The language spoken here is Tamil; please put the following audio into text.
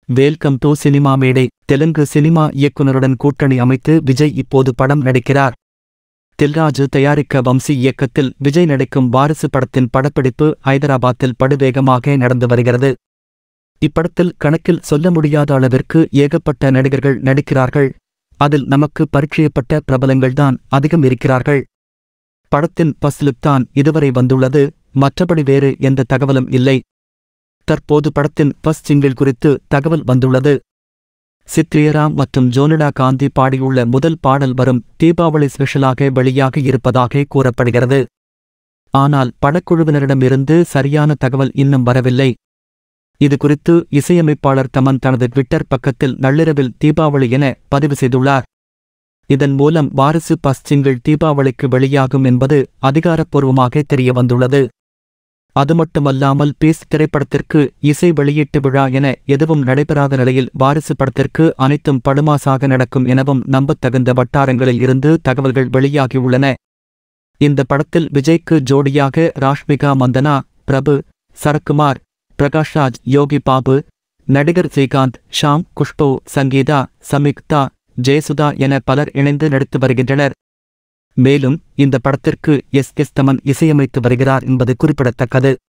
வெல்கம் டு சினிமா மேடை தெலுங்கு சினிமா இயக்குனருடன் கூட்டணி அமைத்து விஜய் இப்போது படம் நடிக்கிறார் தில்ராஜு தயாரிக்க வம்சி இயக்கத்தில் விஜய் நடிக்கும் வாரிசு படத்தின் படப்பிடிப்பு ஐதராபாத்தில் படுவேகமாக நடந்து வருகிறது இப்படத்தில் கணக்கில் சொல்ல முடியாத அளவிற்கு ஏகப்பட்ட நடிகர்கள் நடிக்கிறார்கள் அதில் நமக்கு பரிச்சயப்பட்ட பிரபலங்கள்தான் அதிகம் இருக்கிறார்கள் படத்தின் ஃபர்ஸ்ட் லுக் தான் இதுவரை வந்துள்ளது மற்றபடி வேறு எந்த தகவலும் இல்லை தற்போது படத்தின் ஃபர்ஸ்ட் சிங்கிள் குறித்து தகவல் வந்துள்ளது சித்ரியராம் மற்றும் ஜோனிடா காந்தி பாடியுள்ள முதல் பாடல் வரும் தீபாவளி ஸ்பெஷலாக வெளியாக இருப்பதாக கூறப்படுகிறது ஆனால் படக்குழுவினரிடமிருந்து சரியான தகவல் இன்னும் வரவில்லை இது குறித்து இசையமைப்பாளர் தமன் தனது ட்விட்டர் பக்கத்தில் நள்ளிரவில் தீபாவளி என பதிவு செய்துள்ளார் இதன் மூலம் வாரிசு பஸ் சிங்கிள் தீபாவளிக்கு வெளியாகும் என்பது அதிகாரப்பூர்வமாக தெரிய வந்துள்ளது அது மட்டுமல்லாமல் பீஸ் திரைப்படத்திற்கு இசை வெளியீட்டு விழா என எதுவும் நடைபெறாத நிலையில் வாரிசு படத்திற்கு அனைத்தும் படுமாசாக நடக்கும் எனவும் நம்பத்தகுந்த வட்டாரங்களில் இருந்து தகவல்கள் வெளியாகியுள்ளன இந்த படத்தில் விஜய்க்கு ஜோடியாக ராஷ்மிகா மந்தனா பிரபு சரக்குமார் பிரகாஷ்ராஜ் யோகி பாபு நடிகர் ஸ்ரீகாந்த் ஷாம் குஷ்பு சங்கீதா சமிக்தா ஜெயசுதா என பலர் இணைந்து நடித்து வருகின்றனர் மேலும் இந்த படத்திற்கு எஸ் எஸ் தமன் இசையமைத்து வருகிறார் என்பது குறிப்பிடத்தக்கது